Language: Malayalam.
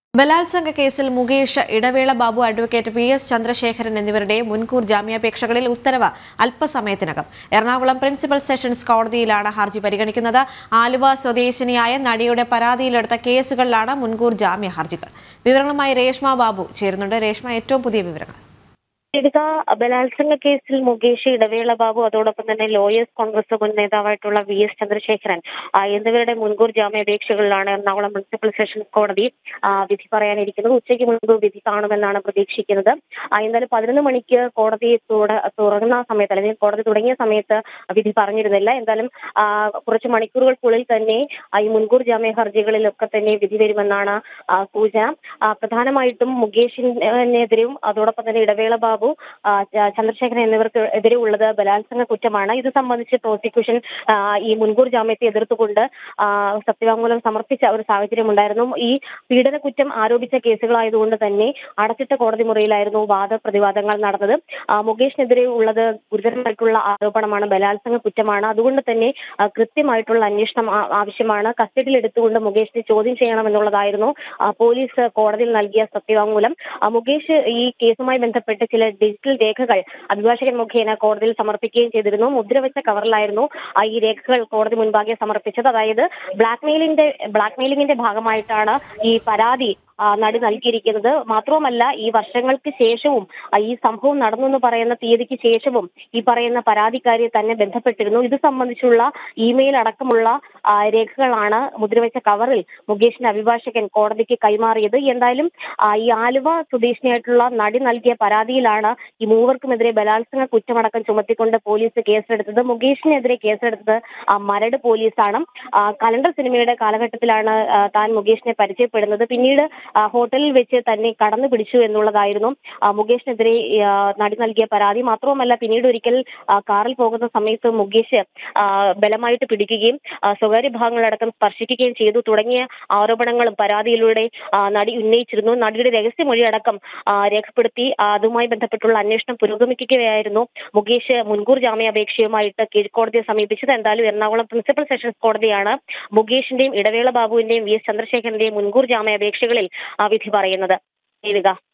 ബലാത്സംഗ കേസിൽ Mukesh Idavela Babu advocate V S Chandrasekharan എന്നിവരുടെ മുൻകൂർ ജാമ്യാപേക്ഷകളിൽ ഉത്തരവ് അല്പസമയത്തിനകം എറണാകുളം പ്രിൻസിപ്പൽ സെഷൻസ് കോടതിയിലാണ് ഹർജി പരിഗണിക്കുന്നത് ആലുവ സ്വദേശിനിയായ നടിയുടെ പരാതിയിലെടുത്ത കേസുകളിലാണ് മുൻകൂർ ജാമ്യ ഹർജികൾ വിവരങ്ങളുമായി രേഷ്മ ബാബു ചേരുന്നുണ്ട് രേഷ്മ ഏറ്റവും പുതിയ വിവരങ്ങൾ ഇടുക ബലാത്സംഗ കേസിൽ മുകേഷ് ഇടവേള ബാബു അതോടൊപ്പം തന്നെ ലോയേഴ്സ് കോൺഗ്രസ് മുൻ നേതാവായിട്ടുള്ള വി എസ് ചന്ദ്രശേഖരൻ ആ, എന്നിവരുടെ മുൻകൂർ ജാമ്യാപേക്ഷകളിലാണ് എറണാകുളം പ്രിൻസിപ്പൽ സെഷൻസ് കോടതി ആ, വിധി പറയാനിരിക്കുന്നത് ഉച്ചയ്ക്ക് മുൻപ് വിധി കാണുമെന്നാണ് പ്രതീക്ഷിക്കുന്നത് ആ, എന്തായാലും പതിനൊന്ന് മണിക്ക് കോടതി തുറ- തുറന്ന സമയത്ത് അല്ലെങ്കിൽ കോടതി തുടങ്ങിയ സമയത്ത് വിധി പറഞ്ഞിരുന്നില്ല എന്തായാലും ആ, കുറച്ച് മണിക്കൂറുകൾക്കുള്ളിൽ തന്നെ ആ, ഈ മുൻകൂർ ജാമ്യ ഹർജികളിലൊക്കെ തന്നെ വിധി വരുമെന്നാണ് ആ, സൂചന ആ, പ്രധാനമായിട്ടും മുകേഷിനെതിരെയും അതോടൊപ്പം തന്നെ ഇടവേള ബാബു ആ, ച- ചന്ദ്രശേഖരൻ എന്നിവർക്ക് എതിരെ ഉള്ളത് ബലാത്സംഗ കുറ്റമാണ് ഇത് സംബന്ധിച്ച് പ്രോസിക്യൂഷൻ ആ, ഈ മുൻകൂർ ജാമ്യത്തെ എതിർത്തുകൊണ്ട് ആ, സത്യവാങ്മൂലം സമർപ്പിച്ച ഒരു സാഹചര്യം ഉണ്ടായിരുന്നു ഈ പീഡന കുറ്റം ആരോപിച്ച കേസുകളായതുകൊണ്ട് തന്നെ അടച്ചിട്ട കോടതി മുറിയിലായിരുന്നു വാദപ്രതിവാദങ്ങൾ നടന്നത് ആ, മുകേഷിനെതിരെ ഉള്ളത് ഗുരുതരമായിട്ടുള്ള ആരോപണമാണ് ബലാത്സംഗ കുറ്റമാണ് അതുകൊണ്ട് തന്നെ ആ, കൃത്യമായിട്ടുള്ള അന്വേഷണം ആ- ആവശ്യമാണ് കസ്റ്റഡിയിൽ എടുത്തുകൊണ്ട് മുകേഷിനെ ചോദ്യം ചെയ്യണമെന്നുള്ളതായിരുന്നു ആ, പോലീസ് കോടതിയിൽ നൽകിയ സത്യവാങ്മൂലം ആ, മുകേഷ് ഈ കേസുമായി ബന്ധപ്പെട്ട് ചില ഡിജിറ്റൽ രേഖകൾ അഭിഭാഷകൻ മുഖേന കോടതിയിൽ സമർപ്പിക്കുകയും ചെയ്തിരുന്നു മുദ്രവെച്ച കവറിലായിരുന്നു ആ, ഈ രേഖകൾ കോടതി മുൻപാകെ സമർപ്പിച്ചത് അതായത് ബ്ലാക്ക് മെയിലിന്റെ ബ്ലാക്ക് മെയിലിംഗിന്റെ ഭാഗമായിട്ടാണ് ഈ പരാതി ആ, നടി നൽകിയിരിക്കുന്നത് മാത്രവുമല്ല ഈ വർഷങ്ങൾക്ക് ശേഷവും ആ, ഈ സംഭവം നടന്നു എന്ന് പറയുന്ന തീയതിക്ക് ശേഷവും ഈ പറയുന്ന പരാതിക്കാരിയെ തന്നെ ബന്ധപ്പെട്ടിരുന്നു ഇത് സംബന്ധിച്ചുള്ള ഇമെയിൽ അടക്കമുള്ള ആ, രേഖകളാണ് മുദ്രവെച്ച കവറിൽ മുകേഷിന്റെ അഭിഭാഷകൻ കോടതിക്ക് കൈമാറിയത് എന്തായാലും ആ, ഈ ആലുവ സ്വദേശിനിയായിട്ടുള്ള നടി നൽകിയ പരാതിയിലാണ് ഈ മൂവർക്കുമെതിരെ ബലാത്സംഗ കുറ്റമടക്കം ചുമത്തിക്കൊണ്ട് പോലീസ് കേസെടുത്തത് മുകേഷിനെതിരെ കേസെടുത്തത് ആ, മരട് പോലീസാണ് ആ, കലണ്ടർ സിനിമയുടെ കാലഘട്ടത്തിലാണ് ആ, താൻ മുകേഷിനെ പരിചയപ്പെടുന്നത് പിന്നീട് ആ, ഹോട്ടലിൽ വെച്ച് തന്നെ കടന്നു പിടിച്ചു എന്നുള്ളതായിരുന്നു ആ, മുകേഷിനെതിരെ ആ, നടി നൽകിയ പരാതി മാത്രവുമല്ല പിന്നീട് ഒരിക്കൽ ആ, കാറിൽ പോകുന്ന സമയത്ത് മുകേഷ് ആ, ബലമായിട്ട് പിടിക്കുകയും ആ, സ്വകാര്യ ഭാഗങ്ങളടക്കം സ്പർശിക്കുകയും ചെയ്തു തുടങ്ങിയ ആരോപണങ്ങളും പരാതിയിലൂടെ ആ, നടി ഉന്നയിച്ചിരുന്നു നടിയുടെ രഹസ്യമൊഴി അടക്കം ആ, രേഖപ്പെടുത്തി ആ, അതുമായി ബന്ധപ്പെട്ടുള്ള അന്വേഷണം പുരോഗമിക്കുകയായിരുന്നു മുകേഷ് മുൻകൂർ ജാമ്യാപേക്ഷയുമായിട്ട് കീഴ്ക്കോടതിയെ സമീപിച്ചത് എന്തായാലും എറണാകുളം പ്രിൻസിപ്പൽ സെഷൻസ് കോടതിയാണ് മുകേഷിന്റെയും ഇടവേള ബാബുവിന്റെയും വി എസ് ചന്ദ്രശേഖരന്റെയും മുൻകൂർ ജാമ്യാപേക്ഷകളിൽ ആ, വിധി പറയുന്നത് ദേവിക